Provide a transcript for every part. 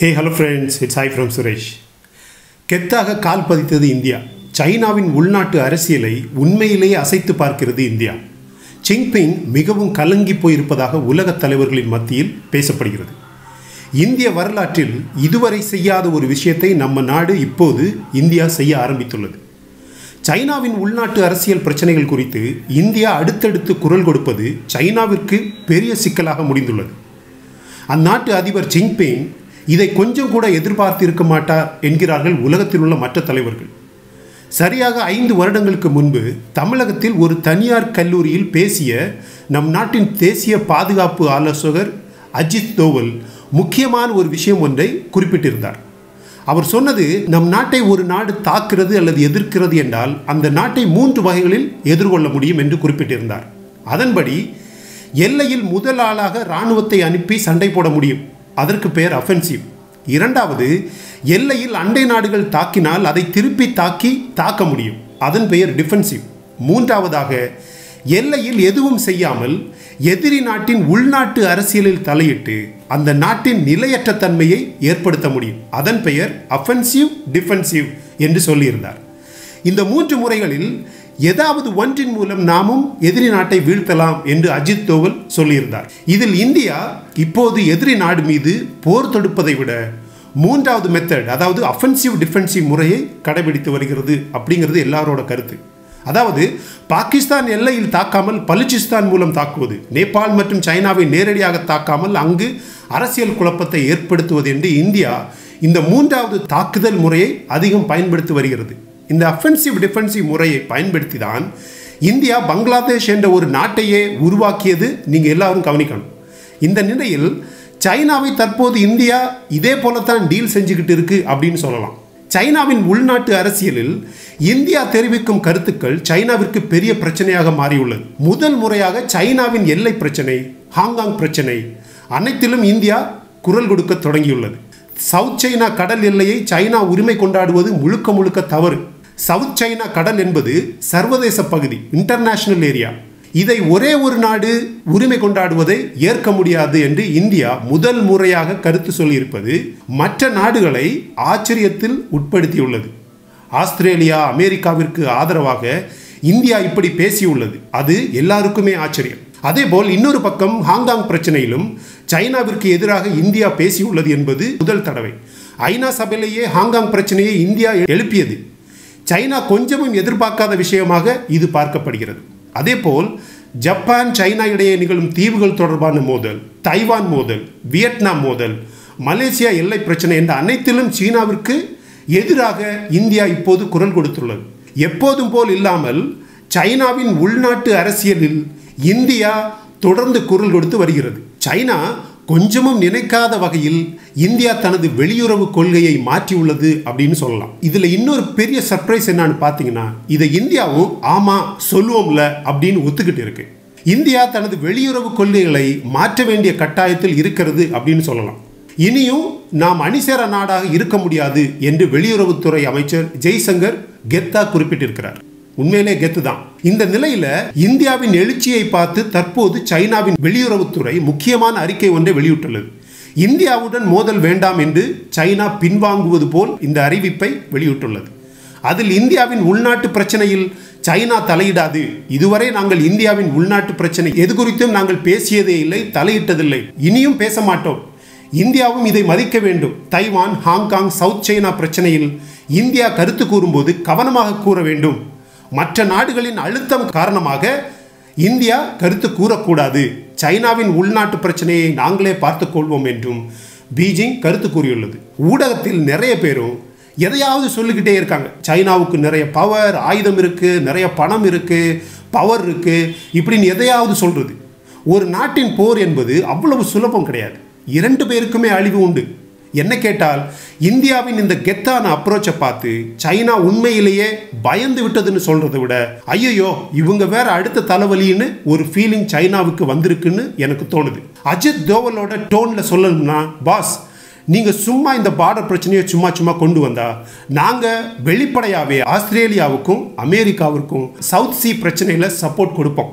Hey hello friends it's hi from Suresh கெத்தாக கால் பதித்தது India சைனாவின் உள்நாட்டு அரசியலை உண்மையிலேயே அசைத்து பார்க்கிறது இந்தியா ஜின்பிங் மிகவும் கலங்கி போயிருப்பதாக உலகத் தலைவர்களின் மத்தியில் பேசப்படுகிறது இந்திய வரலாற்றில் இதுவரை செய்யாத ஒரு விஷயத்தை நம்ம நாடு இப்போது இந்தியா செய்ய ஆரம்பித்துள்ளது சைனாவின் உள்நாட்டு அரசியல் பிரச்சனைகள் குறித்து இந்தியா அடுத்தடுத்து குரல் கொடுப்பது சைனாவிற்கு பெரிய சிக்கலாக முடிந்துள்ளது அந்நாட்டு அதிபர் ஜின்பிங் இதை கொஞ்சம் கூட எதிர்பார்த்திருக்க மாட்டார் என்கிறார்கள் உலகத்தில் உள்ள மற்ற தலைவர்கள் சரியாக ஐந்து வருடங்களுக்கு முன்பு தமிழகத்தில் ஒரு தனியார் கல்லூரியில் பேசிய நம் நாட்டின் தேசிய பாதுகாப்பு ஆலோசகர் அஜித் தோவல் முக்கியமான ஒரு விஷயம் ஒன்றை குறிப்பிட்டிருந்தார் அவர் சொன்னது நம் நாட்டை ஒரு நாடு தாக்குறது அல்லது எதிர்க்கிறது என்றால் அந்த நாட்டை மூன்று வகைகளில் எதிர்கொள்ள முடியும் என்று குறிப்பிட்டிருந்தார் அதன்படி எல்லையில் முதல் ஆளாக இராணுவத்தை அனுப்பி சண்டை போட முடியும் அதற்கு பெயர் அஃபென்சிவ் இரண்டாவது எல்லையில் அண்டை நாடுகள் தாக்கினால் அதை திருப்பி தாக்கி தாக்க முடியும் அதன் பெயர் டிஃபென்சிவ் மூன்றாவதாக எல்லையில் எதுவும் செய்யாமல் எதிரி நாட்டின் உள்நாட்டு அரசியலில் தலையிட்டு அந்த நாட்டின் நிலையற்ற தன்மையை ஏற்படுத்த முடியும் அதன் பெயர் அஃபென்சிவ் டிஃபென்சிவ் என்று சொல்லியிருந்தார் இந்த மூன்று முறைகளில் ஏதாவது ஒன்றின் மூலம் நாமும் எதிரி நாட்டை வீழ்த்தலாம் என்று அஜித் தோவல் சொல்லியிருந்தார் இதில் இந்தியா இப்போது எதிரி நாடு மீது போர் தொடுப்பதை விட மூன்றாவது மெத்தட் அதாவது அஃபென்சிவ் டிஃபென்சிவ் முறையை கடைபிடித்து வருகிறது அப்படிங்கிறது எல்லாரோட கருத்து அதாவது பாகிஸ்தான் எல்லையில் தாக்காமல் பலுச்சிஸ்தான் மூலம் தாக்குவது நேபாள் மற்றும் சைனாவை நேரடியாக தாக்காமல் அங்கு அரசியல் குழப்பத்தை ஏற்படுத்துவது என்று இந்தியா இந்த மூன்றாவது தாக்குதல் முறையை அதிகம் பயன்படுத்தி வருகிறது இந்த அஃபென்சிவ் டிஃபென்சிவ் முறையை பயன்படுத்தி தான் இந்தியா பங்களாதேஷ் என்ற ஒரு நாட்டையே உருவாக்கியது நீங்கள் எல்லாரும் கவனிக்கணும் இந்த நிலையில் சைனாவை தற்போது இந்தியா இதே போலத்தான் டீல் செஞ்சுக்கிட்டு இருக்கு அப்படின்னு சொல்லலாம் சைனாவின் உள்நாட்டு அரசியலில் இந்தியா தெரிவிக்கும் கருத்துக்கள் சைனாவிற்கு பெரிய பிரச்சனையாக மாறியுள்ளது முதல் முறையாக சைனாவின் எல்லை பிரச்சனை ஹாங்காங் பிரச்சனை அனைத்திலும் இந்தியா குரல் கொடுக்க தொடங்கியுள்ளது சவுத் சைனா கடல் எல்லையை சைனா உரிமை கொண்டாடுவது முழுக்க முழுக்க தவறு சவுத் சைனா கடல் என்பது சர்வதேச பகுதி இன்டர்நேஷனல் ஏரியா இதை ஒரே ஒரு நாடு உரிமை கொண்டாடுவதை ஏற்க முடியாது என்று இந்தியா முதல் முறையாக கருத்து சொல்லியிருப்பது மற்ற நாடுகளை ஆச்சரியத்தில் உட்படுத்தியுள்ளது ஆஸ்திரேலியா அமெரிக்காவிற்கு ஆதரவாக இந்தியா இப்படி பேசியுள்ளது அது எல்லாருக்குமே ஆச்சரியம் அதேபோல் இன்னொரு பக்கம் ஹாங்காங் பிரச்சனையிலும் சைனாவிற்கு எதிராக இந்தியா பேசியுள்ளது என்பது முதல் தடவை ஐநா சபையிலேயே ஹாங்காங் பிரச்சனையை இந்தியா எழுப்பியது சைனா கொஞ்சமும் எதிர்பார்க்காத விஷயமாக இது பார்க்கப்படுகிறது அதேபோல் ஜப்பான் சைனா இடையே நிகழும் தீவுகள் தொடர்பான மோதல் தைவான் மோதல் வியட்நாம் மோதல் மலேசியா எல்லை பிரச்சனை என்ற அனைத்திலும் சீனாவிற்கு எதிராக இந்தியா இப்போது குரல் கொடுத்துள்ளது எப்போதும் போல் இல்லாமல் சைனாவின் உள்நாட்டு அரசியலில் இந்தியா தொடர்ந்து குரல் கொடுத்து வருகிறது சைனா கொஞ்சமும் நினைக்காத வகையில் இந்தியா தனது வெளியுறவு கொள்கையை மாற்றியுள்ளது அப்படின்னு சொல்லலாம் இதில் இன்னொரு பெரிய சர்ப்ரைஸ் என்னன்னு பார்த்தீங்கன்னா இதை இந்தியாவும் ஆமாம் சொல்லுவோம்ல அப்படின்னு ஒத்துக்கிட்டு இருக்கு இந்தியா தனது வெளியுறவு கொள்கைகளை மாற்ற வேண்டிய கட்டாயத்தில் இருக்கிறது அப்படின்னு சொல்லலாம் இனியும் நாம் அணிசேர நாடாக இருக்க முடியாது என்று வெளியுறவுத்துறை அமைச்சர் ஜெய்சங்கர் கெத்தா குறிப்பிட்டிருக்கிறார் உண்மையிலே கெத்து தான் இந்த நிலையில இந்தியாவின் எழுச்சியை பார்த்து தற்போது சைனாவின் வெளியுறவுத்துறை முக்கியமான அறிக்கை ஒன்றை வெளியிட்டுள்ளது இந்தியாவுடன் மோதல் வேண்டாம் என்று சைனா பின்வாங்குவது போல் இந்த அறிவிப்பை வெளியிட்டுள்ளது அதில் இந்தியாவின் உள்நாட்டு பிரச்சனையில் சைனா தலையிடாது இதுவரை நாங்கள் இந்தியாவின் உள்நாட்டு பிரச்சனை எது குறித்தும் நாங்கள் பேசியதே இல்லை தலையிட்டதில்லை இனியும் பேச மாட்டோம் இந்தியாவும் இதை மதிக்க வேண்டும் தைவான் ஹாங்காங் சவுத் சைனா பிரச்சனையில் இந்தியா கருத்து கூறும்போது கவனமாக கூற வேண்டும் மற்ற நாடுகளின் அழுத்தம் காரணமாக இந்தியா கருத்து கூறக்கூடாது சைனாவின் உள்நாட்டு பிரச்சனையை நாங்களே பார்த்துக்கொள்வோம் என்றும் பீஜிங் கருத்து கூறியுள்ளது ஊடகத்தில் நிறைய பேரும் எதையாவது சொல்லிக்கிட்டே இருக்காங்க சைனாவுக்கு நிறைய பவர் ஆயுதம் இருக்குது நிறைய பணம் இருக்குது பவர் இருக்குது இப்படின்னு எதையாவது சொல்கிறது ஒரு நாட்டின் போர் என்பது அவ்வளவு சுலபம் கிடையாது இரண்டு பேருக்குமே அழிவு உண்டு என்ன கேட்டால் இந்தியாவின் இந்த கெத்தான அப்ரோச்சை பார்த்து சைனா உண்மையிலேயே பயந்து விட்டதுன்னு சொல்றதை விட ஐயோ இவங்க வேற அடுத்த தலைவலின்னு ஒரு ஃபீலிங் சைனாவுக்கு வந்திருக்குன்னு எனக்கு தோணுது அஜித் தோவலோட டோன்ல சொல்லணும்னா பாஸ் நீங்க சும்மா இந்த பார்டர் பிரச்சனையை சும்மா சும்மா கொண்டு வந்தா நாங்க வெளிப்படையாவே ஆஸ்திரேலியாவுக்கும் அமெரிக்காவுக்கும் சவுத் சி பிரச்சனையில சப்போர்ட் கொடுப்போம்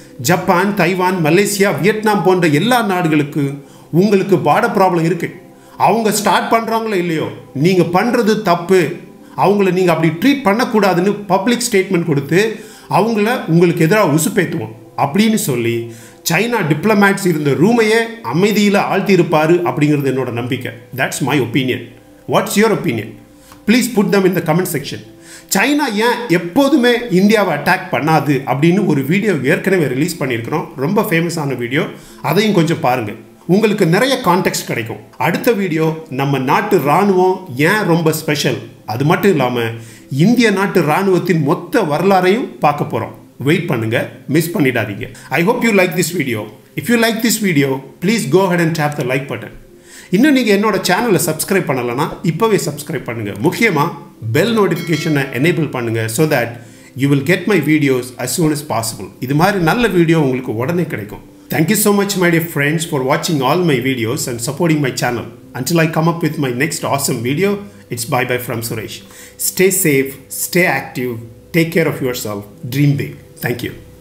ஜப்பான் தைவான் மலேசியா வியட்நாம் போன்ற எல்லா நாடுகளுக்கு உங்களுக்கு பார்டர் ப்ராப்ளம் இருக்கு அவங்க ஸ்டார்ட் பண்ணுறாங்களோ இல்லையோ நீங்கள் பண்ணுறது தப்பு அவங்கள நீங்கள் அப்படி ட்ரீட் பண்ணக்கூடாதுன்னு பப்ளிக் ஸ்டேட்மெண்ட் கொடுத்து அவங்கள உங்களுக்கு எதிராக உசுப்பேற்றுவோம் அப்படின்னு சொல்லி சைனா டிப்ளமேட்ஸ் இருந்த ரூமையே அமைதியில் ஆழ்த்தியிருப்பார் அப்படிங்கிறது என்னோட நம்பிக்கை that's my opinion what's your opinion please put them in the comment section China ஏன் எப்போதுமே இந்தியாவை அட்டாக் பண்ணாது அப்படின்னு ஒரு வீடியோ ஏற்கனவே ரிலீஸ் பண்ணியிருக்கிறோம் ரொம்ப ஃபேமஸான வீடியோ அதையும் கொஞ்சம் பாருங்கள் உங்களுக்கு நிறைய கான்டெக்ட் கிடைக்கும் அடுத்த வீடியோ நம்ம நாட்டு இராணுவம் ஏன் ரொம்ப ஸ்பெஷல் அது மட்டும் இல்லாமல் இந்திய நாட்டு இராணுவத்தின் மொத்த வரலாறையும் பார்க்க போகிறோம் வெயிட் பண்ணுங்க மிஸ் பண்ணிடாதீங்க I hope you like this video if you like this video please go head and tap the like button இன்னும் நீங்கள் என்னோட சேனலை சப்ஸ்கிரைப் பண்ணலைன்னா இப்போவே சப்ஸ்கிரைப் பண்ணுங்கள் முக்கியமாக பெல் நோட்டிஃபிகேஷனை எனேபிள் பண்ணுங்கள் so that you will get my videos as soon as possible இது மாதிரி நல்ல வீடியோ உங்களுக்கு உடனே கிடைக்கும் thank you so much my dear friends for வாட்சிங் all my videos and supporting my channel until I come up with my next awesome video, it's bye bye from Suresh. Stay safe, stay active, take care of yourself, dream big. Thank you.